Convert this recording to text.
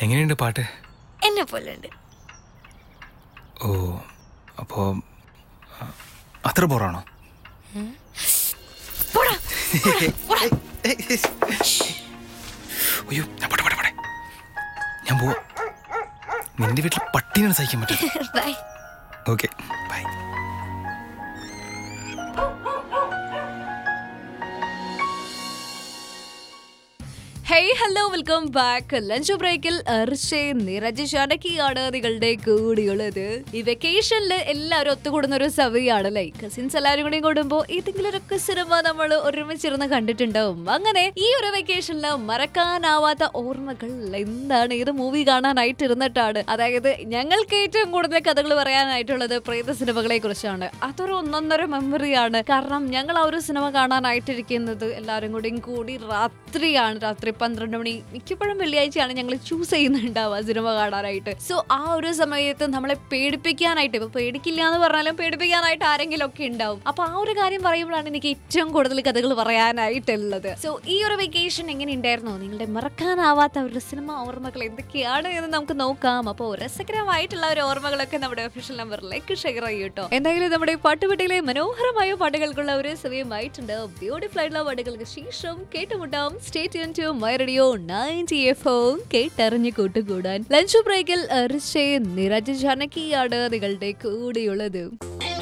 എങ്ങനെയുണ്ട് പാട്ട് എന്നെ പോലെ ഉണ്ട് ഓ അപ്പോൾ അത്ര ബോറാണോ പോടാ അയ്യോ ഞാൻ പോട്ടെ പോട്ടെ പോട്ടെ ഞാൻ പോവാ നിന്റെ വീട്ടിൽ പട്ടിനാണ് സഹിക്കാൻ പറ്റുന്നത് bye okay bye hey hello welcome back lunch ബ്രേക്കിൽ അർഷേ നിരജ് ഷാനക്കിയാണ് നിങ്ങളുടെ കൂടിയുള്ളത് ഈ വെക്കേഷനിൽ എല്ലാവരും ഒത്തുകൂടുന്ന ഒരു സമയമാണ് അല്ലേ കസിൻസ് എല്ലാവരും കൂടി കൂടുമ്പോൾ ഏതെങ്കിലും ഒരു സിനിമ നമ്മൾ ഒരുമിച്ചിരുന്ന് കണ്ടിട്ടുണ്ടാവും അങ്ങനെ ഈ ഒരു വെക്കേഷനിൽ മറക്കാനാവാത്ത ഓർമ്മകൾ എന്താണ് ഏത് മൂവി കാണാനായിട്ട് ഇരുന്നിട്ടാണ് അതായത് ഞങ്ങൾക്ക് ഏറ്റവും കൂടുതൽ കഥകൾ പറയാനായിട്ടുള്ളത് പ്രേത സിനിമകളെ കുറിച്ചാണ് അതൊരു ഒന്നൊന്നര മെമ്മറിയാണ് കാരണം ഞങ്ങൾ ആ ഒരു സിനിമ കാണാനായിട്ടിരിക്കുന്നത് എല്ലാവരും കൂടിയും കൂടി രാത്രിയാണ് രാത്രി പന്ത്രണ്ട് മണി മിക്കപ്പോഴും വെള്ളിയാഴ്ചയാണ് ഞങ്ങൾ ചൂസ് ചെയ്യുന്നുണ്ടാവുക സിനിമ കാണാനായിട്ട് സോ ആ ഒരു സമയത്ത് നമ്മളെ പേടിപ്പിക്കാനായിട്ട് ഇപ്പൊ പേടിക്കില്ല എന്ന് പറഞ്ഞാലും പേടിപ്പിക്കാനായിട്ട് ആരെങ്കിലും ഒക്കെ ഉണ്ടാവും അപ്പൊ ആ ഒരു കാര്യം പറയുമ്പോഴാണ് എനിക്ക് ഏറ്റവും കൂടുതൽ കഥകൾ പറയാനായിട്ടുള്ളത് സോ ഈ ഒരു വെക്കേഷൻ എങ്ങനെ ഉണ്ടായിരുന്നു നിങ്ങളുടെ മറക്കാനാവാത്ത ഒരു സിനിമ ഓർമ്മകൾ എന്തൊക്കെയാണ് എന്ന് നമുക്ക് നോക്കാം അപ്പോൾ രസകരമായിട്ടുള്ള ഒരു ഓർമ്മകളൊക്കെ നമ്മുടെ ഒഫീഷ്യൽ നമ്പറിലേക്ക് ഷെയർ ചെയ്യൂട്ടോ എന്തായാലും നമ്മുടെ പാട്ടുപെട്ടിയിലെ മനോഹരമായ പാട്ടുകൾക്കുള്ള ഒരു സമയമായിട്ടുണ്ട് ബ്യൂട്ടിഫുൾ ആയിട്ടുള്ള പാട്ടുകൾക്ക് ശേഷം കേട്ടുമുട്ടാം stay tune to my radio ninety F ഓ കേട്ടറിഞ്ഞ് കൂട്ടുകൂടാൻ ലഞ്ച് ബ്രേക്കിൽ റിഷേ നിരജ് ജാനകിയാണ് നിങ്ങളുടെ കൂടെയുള്ളത്